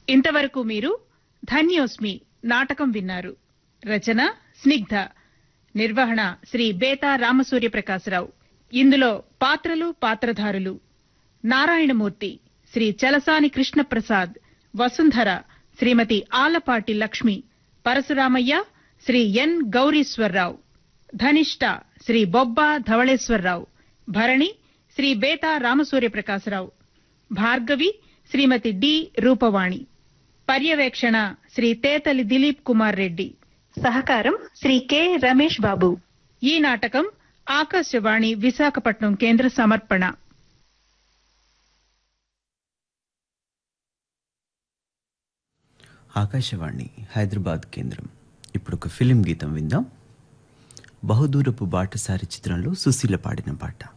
ఇంతవరకు మీరు ధన్యోస్మి నాటకం విన్నారు రచన స్నిగ్ధ నిర్వహణ శ్రీ బేతా రామసూర్య ప్రకాశరావు ఇందులో పాత్రలు పాత్రధారులు నారాయణమూర్తి శ్రీ చలసాని కృష్ణప్రసాద్ వసుంధర శ్రీమతి ఆలపాటి లక్ష్మి పరశురామయ్య శ్రీ ఎన్ గౌరీశ్వరరావు ధనిష్ట శ్రీ బొబ్బా ధవళేశ్వరరావు భరణి శ్రీ బేతా రామసూర్య ప్రకాశరావు భార్గవి శ్రీమతి డి రూపవాణి పర్యవేక్షణ శ్రీ తేతలి దిలీప్ కుమార్ రెడ్డి సహకారం శ్రీ కె రమేష్ బాబు ఈ నాటకం ఆకాశవాణి విశాఖపట్నం కేంద్ర సమర్పణ ఆకాశవాణి హైదరాబాద్ కేంద్రం ఇప్పుడు ఒక ఫిలిం గీతం విందాం బహుదూరపు బాటసారి చిత్రంలో సుశీల పాడిన పాట